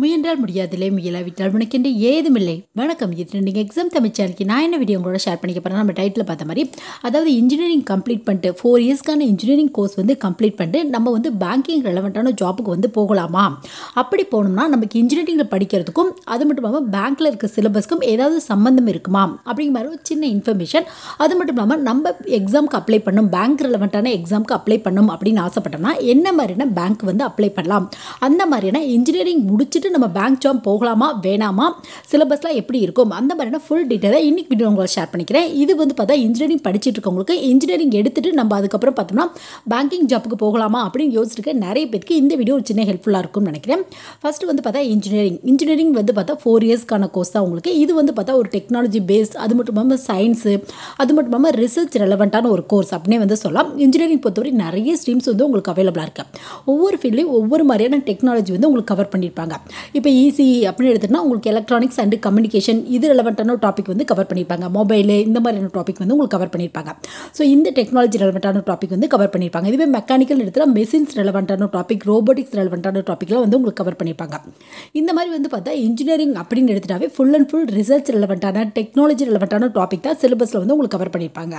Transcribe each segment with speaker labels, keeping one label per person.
Speaker 1: முயன்றால் முடியாதில்லை முயலாவிட்டால் உனக்கென்று ஏதுமில்லை வணக்கம் இது நீங்கள் எக்ஸாம் தமிழ் சேனலுக்கு நான் என்ன வீடியோ உங்களோட ஷேர் பண்ணிக்க போகிறேன் நம்ம டைட்டில் பார்த்த மாதிரி அதாவது இன்ஜினியரிங் கம்ப்ளீட் பண்ணிட்டு ஃபோர் இயர்ஸ்க்கான இன்ஜினியரிங் கோர்ஸ் வந்து கம்ப்ளீட் பண்ணிட்டு நம்ம வந்து பேங்கிங் ரெலவெண்ட்டான ஜாப்புக்கு வந்து போகலாமா அப்படி போனோம்னா நமக்கு இன்ஜினியரிங்கில் படிக்கிறதுக்கும் அது மட்டும் இல்லாமல் பேங்க்கில் இருக்க சிலபஸ்க்கும் ஏதாவது சம்மந்தம் இருக்குமா அப்படிங்கிற மாதிரி ஒரு சின்ன இன்ஃபர்மேஷன் அது மட்டும் இல்லாமல் நம்ம எக்ஸாமுக்கு அப்ளை பண்ணும் பேங்க் ரெலவெண்ட்டான எக்ஸாமுக்கு அப்ளை பண்ணும் அப்படின்னு ஆசைப்பட்டோம்னா என்ன மாதிரியான பேங்க் வந்து அப்ளை பண்ணலாம் அந்த மாதிரியான இன்ஜினியரிங் முடிச்சுட்டு நம்ம பேங்க் ஜாப் போகலாமா வேணாமா சிலபஸ்லாம் எப்படி இருக்கும் அந்த மாதிரியான ஃபுல் டீட்டெயிலை இன்னைக்கு வீடியோ உங்களை ஷேர் பண்ணிக்கிறேன் இது வந்து பார்த்தா இன்ஜினியரிங் படிச்சுட்டு இருக்கவங்களுக்கு இன்ஜினியரிங் எடுத்துட்டு நம்ம அதுக்கப்புறம் பார்த்தோம்னா பேங்கிங் ஜாப்புக்கு போகலாமா அப்படின்னு யோசிச்சிருக்க நிறைய பேருக்கு இந்த வீடியோ ஒரு சின்ன ஹெல்ப்ஃபுல்லாக இருக்கும்னு நினைக்கிறேன் ஃபர்ஸ்ட் வந்து பார்த்தா இன்ஜினியரிங் இன்ஜினியரிங் வந்து பார்த்தா ஃபோர் இயர்ஸ்க்கான கோர்ஸ் தான் உங்களுக்கு இது வந்து பார்த்தா ஒரு டெக்னாலஜி பேஸ்ட் அது மட்டும் இல்லாமல் சயின்ஸு அது மட்டும் இல்லாமல் ரிசர்ச் ரெலவெண்ட்டான ஒரு கோர்ஸ் அப்படின்னே வந்து சொல்லலாம் இன்ஜினியரிங் பொறுத்தவரை நிறைய ஸ்ட்ரீம்ஸ் வந்து உங்களுக்கு அவைலபிளாக இருக்குது ஒவ்வொரு ஃபீல்ட்லேயும் ஒவ்வொரு மாதிரியான டெக்னாலஜி வந்து உங்களுக்கு கவர் பண்ணியிருப்பாங்க இப்போ ஈஸி அப்படின்னு எடுத்துகிட்டா உங்களுக்கு எலக்ட்ரானிக்ஸ் அண்ட் கம்யூனிகேஷன் இது ரெலவெண்ட்டான டாபிக் வந்து கவர் பண்ணியிருப்பாங்க மொபைலு இந்த மாதிரியான டாபிக் வந்து உங்களுக்கு கவர் பண்ணியிருப்பாங்க ஸோ இந்த டெக்னாலஜி ரெலவெண்ட்டான டாபிக் வந்து கவர் பண்ணியிருப்பாங்க இதுவே மெக்கானிக்கல் எடுத்துகிட்டா மெஷின்ஸ் ரெலவெண்ட்டான டாபிக் ரோபோட்டிக்ஸ் ரெலவெண்ட்டான டாப்பிக்லாம் வந்து உங்களுக்கு கவர் பண்ணியிருப்பாங்க இந்த மாதிரி வந்து பார்த்தா இன்ஜினியரிங் அப்படின்னு எடுத்துட்டாவே ஃபுல் அண்ட் ஃபுல் ரிசர்ச் ரெலவெண்ட்டான டெக்னாலஜி ரெலவெண்ட்டான டாபிக் தான் சிலபஸில் வந்து உங்களுக்கு கவர் பண்ணியிருப்பாங்க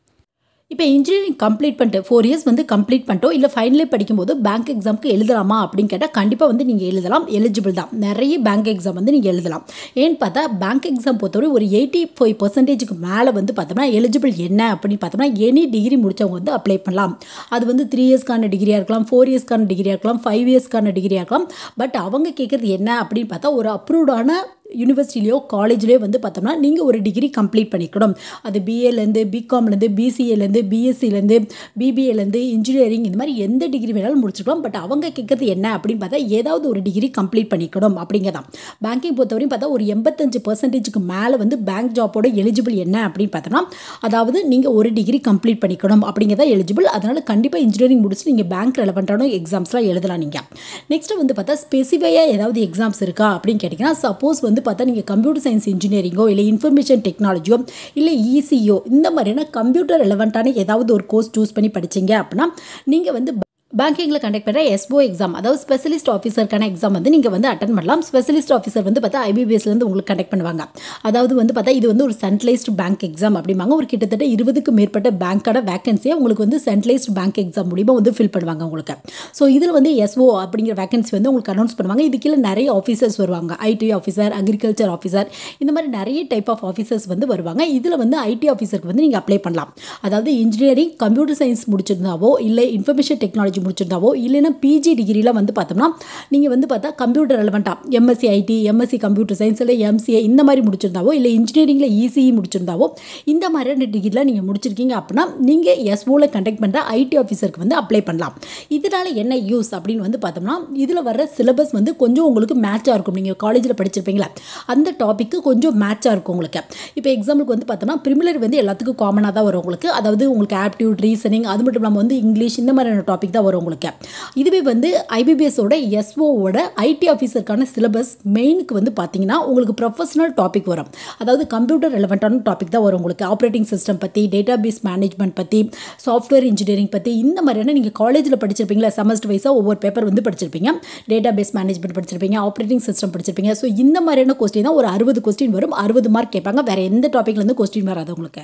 Speaker 1: இப்போ இன்ஜினியரிங் கம்ப்ளீட் பண்ணிட்டு ஃபோர் இயர்ஸ் வந்து கம்ப்ளீட் பண்ணிட்டோம் இல்லை ஃபைனலே படிக்கும்போது பேங்க் எக்ஸாமுக்கு எழுதலாமா அப்படின்னு கேட்டால் கண்டிப்பாக வந்து நீங்கள் எழுதலாம் எலிஜிபிள் தான் நிறைய பேங்க் எக்ஸாம் வந்து நீங்கள் எழுதலாம் ஏன்னு பார்த்தா பேங்க் எக்ஸாம் பொறுத்தவரை ஒரு எயிட்டி ஃபைவ் பர்சன்டேஜுக்கு மேலே வந்து பார்த்தோம்னா எலிஜிபிள் என்ன அப்படின்னு பார்த்தோம்னா எனி டிகிரி முடித்தவங்க வந்து அப்ளை பண்ணலாம் அது வந்து த்ரீ இயர்ஸ்க்கான டிகிரியாக இருக்கலாம் ஃபோர் இயர்ஸ்க்கான டிகிரியாக இருக்கலாம் ஃபைவ் இயர்ஸ்க்கான டிகிரியாக இருக்கலாம் பட் அவங்க கேட்குறது என்ன அப்படின்னு பார்த்தா ஒரு அப்ரூவ்டான யூனிவர்சிட்டிலையோ காலேஜ்லேயோ வந்து பார்த்தோம்னா நீங்கள் ஒரு டிகிரி கம்ப்ளீட் பண்ணிக்கணும் அது பிஏலேருந்து பிகாம்லேருந்து பிசிஏலேருந்து பிஎஸ்சிலேருந்து பிபிஏலேருந்து இன்ஜினியரிங் இந்த மாதிரி எந்த டிகிரி வேணாலும் முடிச்சிருக்கலாம் பட் அவங்க கேட்குறது என்ன அப்படின்னு பார்த்தா ஏதாவது ஒரு டிகிரி கம்ப்ளீட் பண்ணிக்கணும் அப்படிங்கிறதான் பேங்கிங் பொறுத்தவரையும் பார்த்தா ஒரு எண்பத்தஞ்சு பர்சன்டேஜுக்கு மேலே வந்து பேங்க் ஜாப்போட எலிஜிபிள் என்ன அப்படின்னு பார்த்தோம்னா அதாவது நீங்கள் ஒரு டிகிரி கம்ப்ளீட் பண்ணிக்கணும் அப்படிங்கிறதா எலிஜிபிள் அதனால் கண்டிப்பாக இன்ஜினியரிங் முடிச்சுட்டு நீங்கள் பேங்க் ரெலவெண்ட்டான எக்ஸாம்ஸ்லாம் எழுதலாம் நீங்கள் நெக்ஸ்ட் வந்து பார்த்தா ஸ்பெசிஃபையாக ஏதாவது எக்ஸாம்ஸ் இருக்கா அப்படின்னு கேட்டிங்கன்னா சப்போஸ் வந்து பார்த்தா நீங்கள் கம்ப்யூட்டர் சயின்ஸ் இன்ஜினியரிங்கோ இல்லை இன்ஃபர்மேஷன் டெக்னாலஜியோ இல்லை இசியோ இந்த மாதிரியான கம்ப்யூட்டர் ரெலவெண்ட்டான ஏதாவது ஒரு கோர்ஸ் சூஸ் பண்ணி படிச்சீங்க அப்படின்னா நீங்கள் வந்து பேங்கிங்கில் கண்டக்ட் பண்ணுற எஸ்ஓ எக்ஸாம் அதாவது ஸ்பெஷலிஸ்ட் ஆஃபீஸருக்கான எக்ஸாம் வந்து நீங்கள் வந்து அட்டன் பண்ணலாம் ஸ்பெஷலிஸ்ட் ஆஃபீஸர் வந்து பார்த்தா ஐபிபிஎஸ்லேருந்து உங்களுக்கு கண்டக்ட் பண்ணுவாங்க அதாவது வந்து பார்த்தா இது வந்து ஒரு சென்ட்ரலைஸ்டு பேங்க் எக்ஸாம் அப்படிம்பாங்க ஒரு கிட்டத்தட்ட இருபதுக்கு மேற்பட்ட பேங்க்கோட வேகன்சியை உங்களுக்கு வந்து சென்ட்ரலைஸ்டு பேங்க் எக்ஸாம் மூலிமா வந்து ஃபில் பண்ணுவாங்க உங்களுக்கு ஸோ இதில் வந்து எஸ்ஓ அப்படிங்கிற வேகன்சி வந்து உங்களுக்கு அனௌன்ஸ் பண்ணுவாங்க இது கீழே நிறைய ஆஃபீஸர்ஸ் வருவாங்க ஐடி ஆஃபீஸர் அக்ரிகல்ச்சர் ஆஃபீஸர் இந்த மாதிரி நிறைய டைப் ஆஃப் ஆஃபீஸர்ஸ் வந்து வருவாங்க இதில் வந்து ஐடி ஆஃபீஸருக்கு வந்து நீங்கள் அப்ளை பண்ணலாம் அதாவது இன்ஜினியரிங் கம்ப்யூட்டர் சயின்ஸ் முடிச்சிருந்தாவோ இல்லை இன்ஃபர்மேஷன் டெக்னாலஜி முடிச்சிருந்தாவோ இல்லைன்னா பிஜி டிகிரியில் வந்து பார்த்தோம்னா நீங்கள் வந்து பார்த்தா கம்ப்யூட்டர் ரெலவெண்ட்டாக MSc IT MSc computer science இல்லை எம்சிஏ இந்த மாதிரி முடிச்சிருந்தாவோ இல்லை இன்ஜினியரிங்கில் இசிஇ முடிச்சிருந்தாவோ இந்த மாதிரியான டிகிரியில் நீங்கள் முடிச்சிருக்கீங்க அப்படின்னா நீங்கள் எஸ்ஓவில் கண்டக்ட் பண்ணுற ஐடி ஆஃபீஸருக்கு வந்து அப்ளை பண்ணலாம் இதனால் என்ன யூஸ் அப்படின்னு வந்து பார்த்தோம்னா இதில் வர சிலபஸ் வந்து கொஞ்சம் உங்களுக்கு மேட்சாக இருக்கும் நீங்கள் காலேஜில் படிச்சிருப்பீங்களா அந்த டாப்பிக்கு கொஞ்சம் மேட்சாக இருக்கும் உங்களுக்கு இப்போ எக்ஸாம்பிளுக்கு வந்து பார்த்தோம்னா ப்ரிமிலரி வந்து எல்லாத்துக்கும் காமனாக தான் வரும் உங்களுக்கு அதாவது உங்களுக்கு ஆப்டியூட் ரீசனிங் அது மட்டும் இல்லாமல் வந்து இங்கிலீஷ் இந்த மாதிரியான டாபிக் தான் வரும் உங்களுக்கு இதுவே வந்து ஐபிபிஎஸோட எஸ்ஓவோட ஐடி ஆஃபீஸருக்கான சிலபஸ் மெயினுக்கு வந்து பார்த்தீங்கன்னா உங்களுக்கு ப்ரொஃபஷனல் டாபிக் வரும் அதாவது கம்ப்யூட்டர் ரெலவெண்ட்டான டாபிக் தான் வரும் உங்களுக்கு ஆப்ரேட்டிங் சிஸ்டம் பற்றி டேட்டா பேஸ் மேனேஜ்மெண்ட் பற்றி சாஃப்ட்வேர் இன்ஜினியரிங் பற்றி இந்த மாதிரியான நீங்கள் காலேஜில் படிச்சிருப்பீங்களா செமஸ்டர் வைஸாக ஒவ்வொரு பேப்பர் வந்து படிச்சிருப்பீங்க டேட்டா பேஸ் மேனேஜ்மெண்ட் படிச்சிருப்பீங்க ஆப்ரேட்டிங் சிஸ்டம் படிச்சிருப்பீங்க ஸோ இந்த மாதிரியான கொஸ்டின் தான் ஒரு அறுபது கொஸ்டின் வரும் அறுபது மார்க் கேட்பாங்க வேறு எந்த டாப்பிக்லேருந்து கொஸ்டின் வராது உங்களுக்கு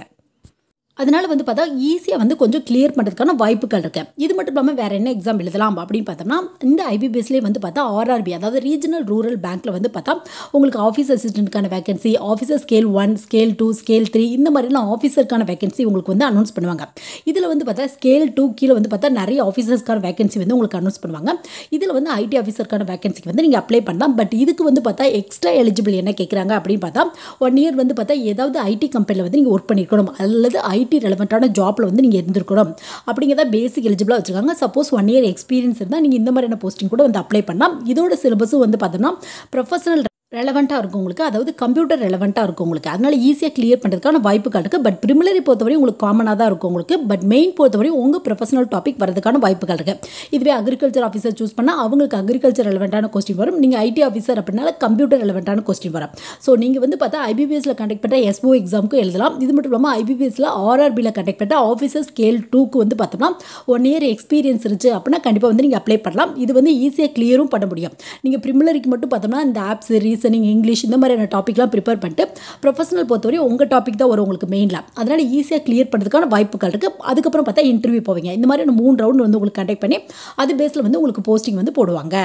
Speaker 1: அதனால வந்து பார்த்தா ஈஸியாக வந்து கொஞ்சம் கிளியர் பண்ணுறதுக்கான வாய்ப்புகள் இருக்கு இது மட்டும் இல்லாமல் வேறு என்ன எக்ஸாம் எழுதலாம் அப்படின்னு பார்த்தோம்னா இந்த ஐபிபிஎஸ்லேயே வந்து பார்த்தா ஆர்ஆர்பி அதாவது ரீஜனல் ரூரல் பேங்க்கில் வந்து பார்த்தா உங்களுக்கு ஆஃபீஸ் அசிஸ்டண்ட்கான vacancy officer scale one scale two scale three இந்த மாதிரிலாம் ஆஃபீஸருக்கான வேகன்சி உங்களுக்கு வந்து அனௌன்ஸ் பண்ணுவாங்க இதில் வந்து பார்த்தா ஸ்கேல் டூ கீழே வந்து பார்த்தா நிறைய ஆஃபீஸர்ஸ்க்கான வேகன்சி வந்து உங்களுக்கு அனௌன்ஸ் பண்ணுவாங்க இதில் வந்து ஐடி ஆஃபீஸருக்கான வேகன்சிக்கு வந்து நீங்கள் அப்ளை பண்ணலாம் பட் இதுக்கு வந்து பார்த்தா எக்ஸ்ட்ரா எலிஜிபிள் என்ன கேட்குறாங்க அப்படின்னு பார்த்தா ஒன் இயர் வந்து பார்த்தா ஏதாவது ஐடி கம்பெனியில் வந்து நீங்கள் ஒர்க் பண்ணியிருக்கணும் அல்லது ஐ ஐடி ரெலவெண்ட்டான ஜாப்பில் வந்து நீங்கள் இருந்திருக்கணும் அப்படிங்கிறத பேசிக் எலிஜிபிளாக வச்சுருக்காங்க சப்போஸ் ஒன் இயர் எக்ஸ்பீரியன்ஸ் இருந்தால் நீங்கள் இந்த மாதிரியான போஸ்டிங் கூட வந்து அப்ளை பண்ணலாம் இதோட சிலபஸும் வந்து பார்த்தோம்னா ப்ரொஃபஷனல் ரெலவெண்ட்டாக இருக்கும் உங்களுக்கு அதாவது கம்ப்யூட்டர் ரெலவெண்ட்டாக இருக்கும் உங்களுக்கு அதனால ஈஸியாக கிளியர் பண்ணுறதுக்கான வாய்ப்புகள் இருக்குது பட் ப்ரிமிலரி பொறுத்தவரை உங்களுக்கு காமனாக தான் இருக்கும் உங்களுக்கு பட் மெயின் பொறுத்தவரை உங்கள் ப்ரொஃபஷனல் டாபிக் வரதுக்கான வாய்ப்புகள் இருக்குது இதுவே அக்ரிகல்ச்சர் ஆஃபீஸர் சூஸ் பண்ணால் அவங்களுக்கு அக்ரிகல்ச்சர் ரெலவெண்ட்டான கொஸ்டின் வரும் நீங்கள் ஐடி ஆஃபீஸர் அப்படின்னால கம்ப்யூட்டர் ரெலவெண்ட்டான கொஸ்டின் வரும் ஸோ நீங்கள் வந்து பார்த்தா ஐபிபிஎஸ்ல கண்டக்ட் பண்ணுற எஸ்ஓ எக்ஸாமுக்கு எழுதலாம் இது மட்டும் இல்லாமல் ஐபிபிஎஸ்ல ஆர்ஆர்பியில் கண்டக்ட் பண்ணுற ஆஃபீஸர் ஸ்கேல் டூக்கு வந்து பார்த்தோம்னா ஒன் இயர் எக்ஸ்பீரியன்ஸ் இருந்துச்சு அப்படின்னா கண்டிப்பாக வந்து நீங்கள் அப்ளை பண்ணலாம் இது வந்து ஈஸியாக கிளியரும் பண்ண முடியும் நீங்கள் ப்ரிமிலரிக்கு மட்டும் பார்த்தோம்னா இந்த ஆப்ஸ் ரீசனிங் இங்கிலீஷ் இந்த மாதிரியான டாப்பிக்லாம் ப்ரிப்பேர் பண்ணிட்டு ப்ரொஃபஷனல் பொறுத்தவரை உங்கள் டாபிக் தான் வரும் உங்களுக்கு மெயினில் அதனால் ஈஸியாக கிளியர் பண்ணுறதுக்கான வாய்ப்புகள் இருக்குது அதுக்கப்புறம் பார்த்தா இன்டர்வியூ போவீங்க இந்த மாதிரி மூணு ரவுண்ட் வந்து உங்களுக்கு கண்டக்ட் பண்ணி அது பேஸில் வந்து உங்களுக்கு போஸ்டிங் வந்து போடுவாங்க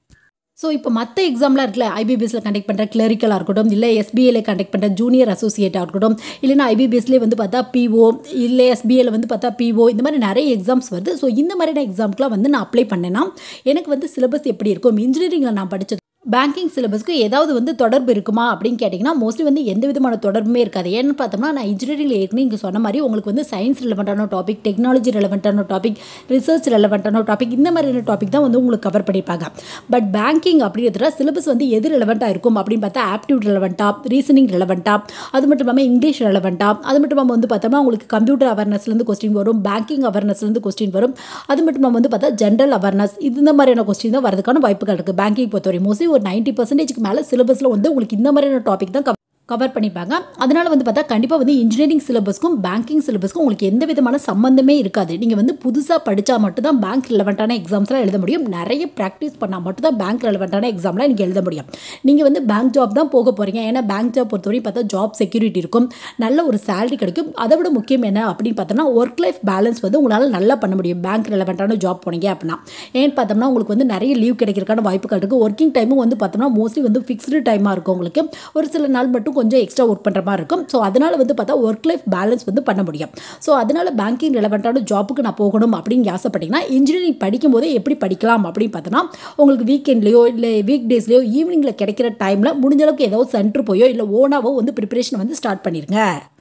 Speaker 1: ஸோ இப்போ மற்ற எக்ஸாம்லாம் இருக்குல்ல ஐபிபிஎஸ்ல கண்டக்ட் பண்ணுற கிளரிக்கலாக இருக்கட்டும் இல்லை எஸ்பிஏல கண்டக்ட் பண்ணுற ஜூனியர் அசோசியேட்டாக இருக்கட்டும் இல்லைன்னா ஐபிபிஎஸ்லேயே வந்து பார்த்தா பிஓ இல்லை எஸ்பிஏல வந்து பார்த்தா பிஓ இந்த மாதிரி நிறைய எக்ஸாம்ஸ் வருது ஸோ இந்த மாதிரியான எக்ஸாம்க்குலாம் வந்து நான் அப்ளை பண்ணேன்னா எனக்கு வந்து சிலபஸ் எப்படி இருக்கும் இன்ஜினியரிங்கில் நான் படித்தது பேங்கிங் சிலபஸ்க்கு ஏதாவது வந்து தொடர்பு இருக்குமா அப்படின்னு கேட்டிங்கன்னா மோஸ்ட்லி வந்து எந்த விதமான தொடர்புமே இருக்காது ஏன்னு பார்த்தோம்னா நான் இன்ஜினியரிங்கில் ஏற்கனவே இங்கே சொன்ன மாதிரி உங்களுக்கு வந்து சயின்ஸ் ரெலவெண்ட்டான டாபிக் டெக்னாலஜி ரெலவெண்ட்டான டாபிக் ரிசர்ச் ரெலவெண்ட்டான டாபிக் இந்த மாதிரியான டாபிக் தான் வந்து உங்களுக்கு கவர் பண்ணியிருப்பாங்க பட் பேங்கிங் அப்படிங்கிறதுல சிலபஸ் வந்து எது ரெலவெண்ட்டாக இருக்கும் அப்படின்னு பார்த்தா ஆப்டியூட் ரெலவெண்ட்டாக ரீசனிங் ரெலவெண்ட்டாக அது மட்டும் இல்லாமல் இங்கிலீஷ் ரெலவெண்ட்டாக அது மட்டும் இல்லாமல் வந்து பார்த்தோம்னா உங்களுக்கு கம்ப்யூட்டர் அவேர்னஸ்லேருந்து கொஸ்டின் வரும் பேங்கிங் அவேர்னஸ்லேருந்து கொஸ்டின் வரும் அது மட்டும் இல்லாமல் வந்து பார்த்தா ஜென்ரல் அவேர்னஸ் இந்த மாதிரியான கொஸ்டின் தான் வரதுக்கான வாய்ப்புகள் இருக்குது பேங்கிங் பொறுத்தவரை மோஸ்ட்லி ஒரு நைன்ட்டி பர்சன்டேஜ்க்கு மேலே சிலபஸில் வந்து உங்களுக்கு இந்த மாதிரியான டாபிக் தான் கவர் பண்ணிப்பாங்க அதனால் வந்து பார்த்தா கண்டிப்பாக வந்து இன்ஜினியரிங் சிலபஸ்க்கும் பேங்கிங் சிலபஸ்க்கும் உங்களுக்கு எந்த விதமான சம்மந்தமே இருக்காது நீங்கள் வந்து புதுசாக படித்தா மட்டும் தான் பேங்க் ரிலவெண்ட்டான எக்ஸாம்ஸ்லாம் எழுத முடியும் நிறைய ப்ராக்டிஸ் பண்ணால் மட்டும் தான் பேங்க் ரிலவெண்ட்டான எக்ஸாம்லாம் நீங்கள் எழுத முடியும் நீங்கள் வந்து பேங்க் ஜாப் தான் போக போகிறீங்க ஏன்னா பேங்க் ஜாப் பொறுத்தவரைக்கும் பார்த்தா ஜாப் செக்யூரிட்டி இருக்கும் நல்ல ஒரு சேலரி கிடைக்கும் அதை விட முக்கியம் என்ன அப்படின்னு பார்த்தோம்னா ஒர்க் லைஃப் பேலன்ஸ் வந்து உங்களால் நல்லா பண்ண முடியும் பேங்க் ரிலவெண்ட்டான ஜாப் போனீங்க அப்படின்னா ஏன்னு பார்த்தோம்னா உங்களுக்கு வந்து நிறைய லீவ் கிடைக்கிறதுக்கான வாய்ப்புகள் இருக்குது ஒர்க்கிங் டைமும் வந்து பார்த்தோம்னா மோஸ்ட்லி வந்து ஃபிக்ஸ்டு டைமாக இருக்கும் உங்களுக்கு ஒரு சில நாள் மட்டும் கொஞ்சம் எக்ஸ்ட்ரா ஒர்க் பண்ணுற மாதிரி இருக்கும் ஸோ அதனால் வந்து பார்த்தா ஒர்க் லைஃப் பேலன்ஸ் வந்து பண்ண முடியும் ஸோ அதனால் பேங்கிங் ரெலவெண்ட்டான ஜாப்புக்கு நான் போகணும் அப்படின்னு ஆசைப்பட்டீங்கன்னா இன்ஜினியரிங் படிக்கும் போதே எப்படி படிக்கலாம் அப்படின்னு பார்த்தோன்னா உங்களுக்கு வீக்கெண்ட்லேயோ இல்லை வீக் டேஸ்லேயோ ஈவினிங்கில் கிடைக்கிற டைமில் முடிஞ்ச அளவுக்கு ஏதாவது சென்டர் போயோ இல்லை ஓனாவோ வந்து ப்ரிப்பரேஷன் வந்து ஸ்டார்ட் பண்ணிடுங்க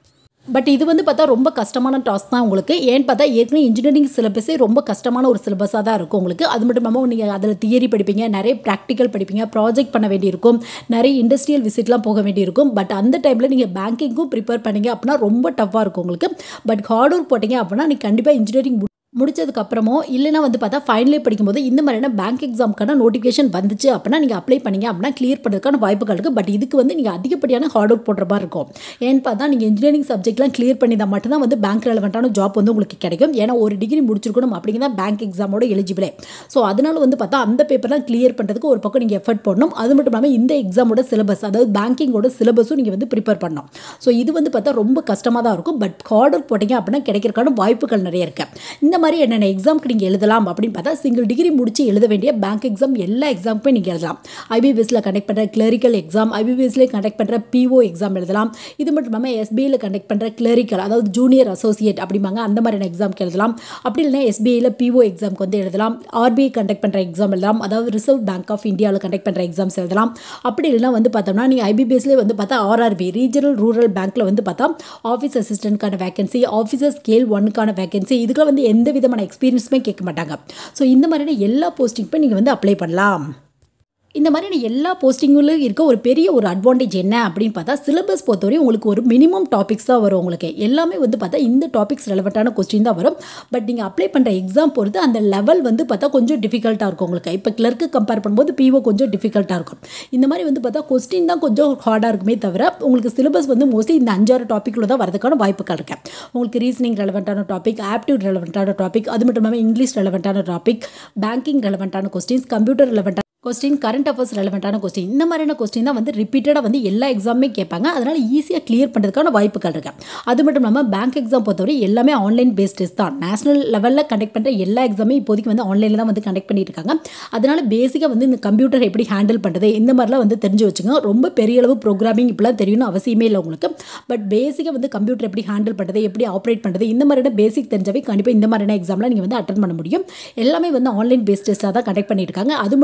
Speaker 1: பட் இது வந்து பார்த்தா ரொம்ப கஷ்டமான டாஸ்க் தான் உங்களுக்கு ஏன்னு பார்த்தா ஏற்கனவே இன்ஜினியரிங் சிலபஸே ரொம்ப கஷ்டமான ஒரு சிலபஸாக தான் இருக்கும் உங்களுக்கு அது மட்டும் இல்லாமல் நீங்கள் அதில் தியரி படிப்பீங்க நிறைய ப்ராக்டிக்கல் படிப்பீங்க ப்ராஜெக்ட் பண்ண வேண்டியிருக்கும் நிறைய இண்டஸ்ட்ரியல் விசிட்லாம் போக வேண்டியிருக்கும் பட் அந்த டைமில் நீங்கள் பேங்கிங்க்கும் ப்ரிப்பேர் பண்ணீங்க அப்படின்னா ரொம்ப டஃப்பாக இருக்கும் உங்களுக்கு பட் ஹார்ட் ஒர்க் போட்டிங்க அப்படின்னா நீங்கள் கண்டிப்பாக இன்ஜினியரிங் முடிச்சதுக்கு அப்புறமோ இல்லைனா வந்து பார்த்தா ஃபைனலே படிக்கும்போது இந்த மாதிரியான பேங்க் எக்ஸாமுக்கான நோட்டிஃபிகேஷன் வந்துச்சு அப்படின்னா நீங்கள் அப்ளை பண்ணீங்க அப்படின்னா கிளியர் பண்ணுறதுக்கான வாய்ப்புகள் இருக்குது பட் இதுக்கு வந்து நீங்கள் அதிகப்படியான ஹார்ட் ஒர்க் போடுற மாதிரி இருக்கும் ஏன்னு பார்த்தா நீங்கள் இன்ஜினியரிங் சப்ஜெக்ட்லாம் கிளியர் பண்ணி தான் மட்டும்தான் வந்து பேங்க் ரெலவெண்ட்டான ஜாப் வந்து உங்களுக்கு கிடைக்கும் ஏன்னா ஒரு டிகிரி முடிச்சிருக்கணும் அப்படிங்கிற பேங்க் எக்ஸாமோட எலிஜிபிளே ஸோ அதனால வந்து பார்த்தா அந்த பேப்பர்லாம் கிளியர் பண்ணுறதுக்கு ஒரு பக்கம் நீங்கள் எஃபர்ட் போடணும் அது மட்டும் இல்லாமல் இந்த எக்ஸாமோட சிலபஸ் அதாவது பேங்கிங்கோட சிலபஸும் நீங்கள் வந்து ப்ரிப்பேர் பண்ணணும் ஸோ இது வந்து பார்த்தா ரொம்ப கஷ்டமாக தான் இருக்கும் பட் ஹார்ட் ஒர்க் போட்டிங்க அப்படின்னா கிடைக்கிறதுக்கான வாய்ப்புகள் நிறைய இருக்குது இந்த மாதிரி என்னென்ன எக்ஸாம்க்கு நீங்கள் எழுதலாம் அப்படின்னு பார்த்தா சிங்கிள் டிகிரி முடிச்சு எழுத வேண்டிய பேங்க் எக்ஸாம் எல்லா எக்ஸாமுக்குமே நீங்கள் எழுதலாம் ஐபிபிஎஸ்ல கண்டக்ட் பண்ணுற கிளரிக்கல் எக்ஸாம் ஐபிபிஎஸ்ல கண்டக்ட் பண்ணுற பிஓ எக்ஸாம் எழுதலாம் இது மட்டும் இல்லாமல் எஸ்பிஐயில் கண்டக்ட் பண்ணுற கிளரிக்கல் அதாவது ஜூனியர் அசோசியேட் அப்படிம்பாங்க அந்த மாதிரியான எக்ஸாம்க்கு எழுதலாம் அப்படி இல்லைனா எஸ்பிஐயில் பிஓ எக்ஸாம்க்கு வந்து எழுதலாம் ஆர்பிஐ கண்டக்ட் பண்ணுற எக்ஸாம் எழுதலாம் அதாவது ரிசர்வ் பேங்க் ஆஃப் இந்தியாவில் கண்டக்ட் பண்ணுற எக்ஸாம்ஸ் எழுதலாம் அப்படி இல்லைனா வந்து பார்த்தோம்னா நீங்கள் ஐபிபிஎஸ்லேயே வந்து பார்த்தா ஆர்ஆர்பி ரீஜனல் ரூரல் பேங்க்கில் வந்து பார்த்தா ஆஃபீஸ் அசிஸ்டன்ட்கான வேகன்சி ஆஃபீஸர் ஸ்கேல் ஒன்னுக்கான வேகன்சி இதுக்கெல்லாம் வந்து எந்த விதமான எக்ஸ்பீரியன்ஸுமே கேட்க மாட்டாங்க ஸோ இந்த மாதிரியான எல்லா போஸ்டிங்க்குமே நீங்கள் வந்து அப்ளை பண்ணலாம் இந்த மாதிரியான எல்லா போஸ்டிங்கிலும் இருக்க ஒரு பெரிய ஒரு அட்வான்டேஜ் என்ன அப்படின்னு பார்த்தா சிலபஸ் பொறுத்தவரை உங்களுக்கு ஒரு மினிமம் டாபிக்ஸ் தான் வரும் உங்களுக்கு எல்லாமே வந்து பார்த்தா இந்த டாபிக்ஸ் ரெலவெண்ட்டான கொஸ்டின் தான் வரும் பட் நீங்கள் அப்ளை பண்ணுற எக்ஸாம் பொறுத்து அந்த லெவல் வந்து பார்த்தா கொஞ்சம் டிஃபிகல்ட்டாக இருக்கும் உங்களுக்கு இப்போ கிளர்க்கு கம்பேர் பண்ணும்போது பிஓ கொஞ்சம் டிஃபிகல்ட்டாக இருக்கும் இந்த மாதிரி வந்து பார்த்தா கொஸ்டின் தான் கொஞ்சம் ஹார்டாக இருக்குமே தவிர உங்களுக்கு சிலபஸ் வந்து மோஸ்ட்லி இந்த அஞ்சாறு டாப்பிக்கில் தான் வரதுக்கான வாய்ப்புகள் இருக்கு உங்களுக்கு ரீசனிங் ரெலவெண்ட்டான டாபிக் ஆப்டியூட் ரெலவெண்ட்டான டாபிக் அது மட்டும் இல்லாமல் இங்கிலீஷ் ரெலவெண்ட்டான டாபிக் பேங்கிங் ரெலவெண்ட்டான கொஸ்டின்ஸ் கம்ப்யூட்டர் ரெலவெண்ட்டான கொஸ்டின் கரண்ட் அஃபேர்ஸ் ரெலவெண்ட்டான கொஸ்டின் இந்த மாதிரியான கொஸ்டின் தான் வந்து ரிப்பீட்டடாக வந்து எல்லா எக்ஸாமுமே கேட்பாங்க அதனால் ஈஸியாக கிளியர் பண்ணுறதுக்கான வாய்ப்புகள் இருக்கு அது மட்டும் இல்லாமல் பேங்க் எக்ஸாம் பொறுத்தவரை எல்லாமே ஆன்லைன் பேஸ்ட் டெஸ்ட் தான் நேஷனல் லெவலில் கண்டக்ட் பண்ணுற எல்லா எக்ஸாமே இப்போதைக்கு வந்து ஆன்லைனில் தான் வந்து கண்டக்ட் பண்ணிட்டு இருக்காங்க அதனால் பேசிக்காக வந்து இந்த கம்ப்யூட்டர் எப்படி ஹேண்டில் பண்ணுறது இந்த மாதிரிலாம் வந்து தெரிஞ்சு வச்சுங்க ரொம்ப பெரிய அளவு ப்ரோக்ராமிங் இப்படிலாம் தெரியணும் அவசியமே இல்லை உங்களுக்கு பட் பேசிக்காக வந்து கம்ப்யூட்டர் எப்படி ஹேண்டில் பண்ணுறது எப்படி ஆப்ரேட் பண்ணுறது இந்த மாதிரியான பேசிக் தெரிஞ்சாவே கண்டிப்பாக இந்த மாதிரியான எக்ஸாம்லாம் நீங்கள் வந்து அட்டன் பண்ண முடியும் எல்லாமே வந்து ஆன்லைன் பேஸ்ட் டெஸ்ட்டாக தான் கண்டக்ட் பண்ணியிருக்காங்க அது மட்டும் இல்லாமல்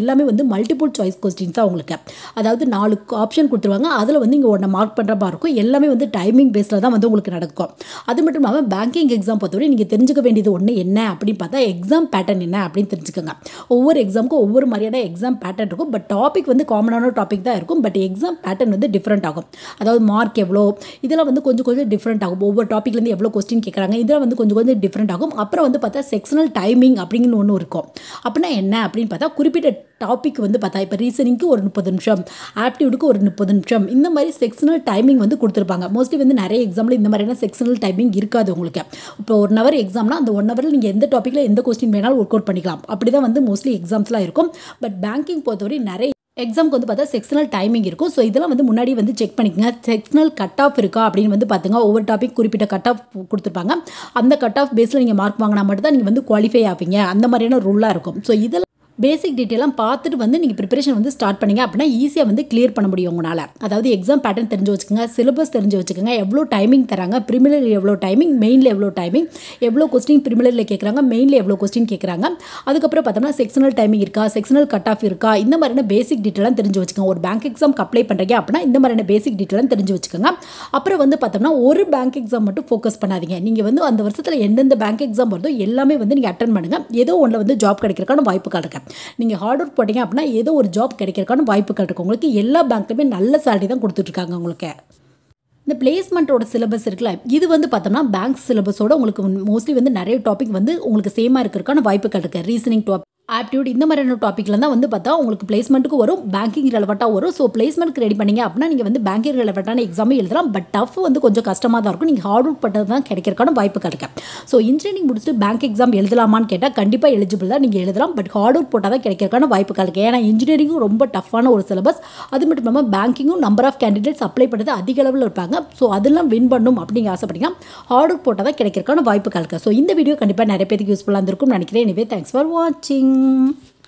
Speaker 1: எல்லாமே வந்து மல்டிபிள் சாய்ஸ் கொஸ்டின்ஸ் தான் உங்களுக்கு அதாவது நாலு ஆப்ஷன் கொடுத்துருவாங்க அதில் வந்து இங்கே ஒன்றை மார்க் பண்ணுற மாதிரி இருக்கும் எல்லாமே வந்து டைமிங் பேஸில் தான் வந்து உங்களுக்கு நடக்கும் அது மட்டும் இல்லாமல் பேங்கிங் எக்ஸாம் பொறுத்தவரை நீங்கள் தெரிஞ்சுக்க வேண்டியது ஒன்று என்ன அப்படின்னு பார்த்தா எக்ஸாம் பேட்டர்ன் என்ன அப்படின்னு தெரிஞ்சுக்கோங்க ஒவ்வொரு எக்ஸாமுக்கும் ஒவ்வொரு மாதிரியான எக்ஸாம் பேட்டர்ன் இருக்கும் பட் டாபிக் வந்து காமனான டாபிக் தான் இருக்கும் பட் எக்ஸாம் பேட்டர்ன் வந்து டிஃப்ரெண்ட் ஆகும் அதாவது மார்க் எவ்வளோ இதெல்லாம் வந்து கொஞ்சம் கொஞ்சம் டிஃப்ரெண்ட் ஆகும் ஒவ்வொரு டாப்பிக்லேருந்து எவ்வளோ கொஸ்டின் கேட்குறாங்க இதெல்லாம் வந்து கொஞ்சம் கொஞ்சம் டிஃப்ரெண்ட் ஆகும் அப்புறம் வந்து பார்த்தா செக்ஷனல் டைமிங் அப்படிங்கிற ஒன்று இருக்கும் அப்படின்னா என்ன அப்படின்னு பார்த்தா குறிப்பிட்ட டாபிக் வந்து பார்த்தா இப்போ ரீசனிங்க்கு ஒரு முப்பது நிமிஷம் ஆப்டியூடுக்கு ஒரு முப்பது நிமிஷம் இந்த மாதிரி செக்ஷனல் டைமிங் வந்து கொடுத்துருப்பாங்க மோஸ்ட்லி வந்து நிறைய எக்ஸாமில் இந்த மாதிரியான செக்ஷனல் டைமிங் இருக்காது உங்களுக்கு இப்போ ஒன் ஹவர் எக்ஸாம்னா அந்த ஒன் ஹவரில் நீங்கள் எந்த டாப்பிக்கில் எந்த கொஸ்டின் வேணாலும் ஒர்க் அவுட் பண்ணிக்கலாம் அப்படி தான் வந்து மோஸ்ட்லி எக்ஸாம்ஸ்லாம் இருக்கும் பட் பேங்கிங் பொறுத்தவரை நிறைய எக்ஸாமுக்கு வந்து பார்த்தா செக்ஷனல் டைமிங் இருக்கும் ஸோ இதெல்லாம் வந்து முன்னாடி வந்து செக் பண்ணிக்கங்க செக்ஷனல் கட் ஆஃப் இருக்கா அப்படின்னு வந்து பார்த்துங்க ஒவ்வொரு டாபிக் குறிப்பிட்ட கட் ஆஃப் கொடுத்துருப்பாங்க அந்த கட் ஆஃப் பேஸில் நீங்கள் மார்க் வாங்கினா மட்டும் தான் நீங்கள் வந்து குவாலிஃபை ஆவீங்க அந்த மாதிரியான ரூலாக இருக்கும் ஸோ இதெல்லாம் பேசிக் டீட்டெயிலாம் பார்த்துட்டு வந்து நீங்கள் ப்ரிப்பரேஷன் வந்து ஸ்டார்ட் பண்ணீங்க அப்படின்னா ஈஸியாக வந்து கிளியர் பண்ண முடியும் உங்களால் அதாவது எக்ஸாம் பேட்டர்ன் தெரிஞ்சு வச்சுக்கோங்க சிலபஸ் தெரிஞ்சு வச்சுக்கோங்க எவ்வளோ டைமிங் தராங்க ப்ரிமிலர் எவ்வளோ டைமிங் மெயினில் எவ்வளோ டைமிங் எவ்வளோ கொஸ்டின் ப்ரிமிலரில் கேட்குறாங்க மெயினில் எவ்வளோ கொஸ்டின் கேட்குறாங்க அதுக்கப்புறம் பார்த்தோம்னா செக்ஷனல் டைமிங் இருக்கா செக்ஷனல் கட் ஆஃப் இருக்கா இந்த மாதிரியான பேசிக் டீட்டெயிலாம் தெரிஞ்சு வச்சுக்கோங்க ஒரு பேங்க் எக்ஸாம்க்கு அப்ளை பண்ணுறீங்க அப்படின்னா இந்த மாதிரியான பேசிக் டீட்டெயிலாம் தெரிஞ்சு வச்சுக்கோங்க அப்புறம் வந்து பார்த்தோம்னா ஒரு பேங்க் எக்ஸாம் மட்டும் ஃபோக்கஸ் பண்ணாதீங்க நீங்கள் வந்து அந்த வருஷத்தில் எந்தெந்த பேங்க் எக்ஸாம் வருதோ எல்லாமே வந்து நீங்கள் அட்டன் பண்ணுங்கள் ஏதோ ஒன்றில் வந்து ஜாப் கிடைக்கிறதுக்கான வாய்ப்புகள் இருக்கு நீங்கள் ஹார்ட் ஒர்க் போட்டிங்க அப்படின்னா ஏதோ ஒரு ஜாப் கிடைக்கிறதுக்கான வாய்ப்புகள் இருக்குது உங்களுக்கு எல்லா பேங்க்லையுமே நல்ல சேலரி தான் கொடுத்துட்ருக்காங்க உங்களுக்கு இந்த பிளேஸ்மெண்ட்டோட சிலபஸ் இருக்குல்ல இது வந்து பார்த்தோம்னா பேங்க் சிலபஸோட உங்களுக்கு மோஸ்ட்லி வந்து நிறைய டாபிக் வந்து உங்களுக்கு சேமாக இருக்கிறதுக்கான வாய்ப்புகள் இருக்குது ரீசனிங் டாபிக் ஆப்டியூட் இந்த மாதிரியான டாப்பிக்கில் தான் வந்து பார்த்தா உங்களுக்கு பிளேஸ்மெண்ட்டுக்கு வரும் பேங்கிங் ரெலவெண்ட்டாக வரும் ஸோ பிளேஸ்மெண்ட்க்கு ரெடி பண்ணீங்க அப்படின்னா நீங்கள் வந்து பேங்கிங் ரெலவெண்ட்டான எக்ஸாமே எழுதலாம் பட் டஃப் வந்து கொஞ்சம் கஷ்டமாக தான் இருக்கும் நீங்கள் ஹார்ட் ஒர்க் பண்ணது தான் கிடைக்கிறக்கான வாய்ப்பு கிடைக்கும் ஸோ இன்ஜினியரிங் முடிச்சுட்டு பேங்க் எக்ஸாம் எழுதலாமான்னு கேட்டால் கண்டிப்பாக எலிஜிபிள் தான் நீங்கள் எழுதலாம் பட் ஹார்ட் ஒர்க் போட்டால் தான் கிடைக்கிறக்கான வாய்ப்பு கிடைக்கும் ஏன்னா இன்ஜினியரிங்கும் ரொம்ப டஃப்பான ஒரு சிலபஸ் அது மட்டும் இல்லாமல் பேங்கிங்கும் நம்பர் ஆஃப் கேண்டிடேட்ஸ் அப்ளை பண்ணுறது அதிக அளவில் இருப்பாங்க ஸோ அதெல்லாம் வின் பண்ணும் அப்படிங்க ஆசைப்பட்டீங்கன்னா ஹார்ட் ஒர்க் போட்டால் தான் கிடைக்கிறக்கான வாய்ப்பு இருக்குது ஸோ இந்த வீடியோ கண்டிப்பாக நிறைய பேருக்கு யூஸ்ஃபுல்லாக இருந்திருக்கும்னு நினைக்கிறேன் எனவே தேங்க்ஸ் ஃபார் வாட்சிங்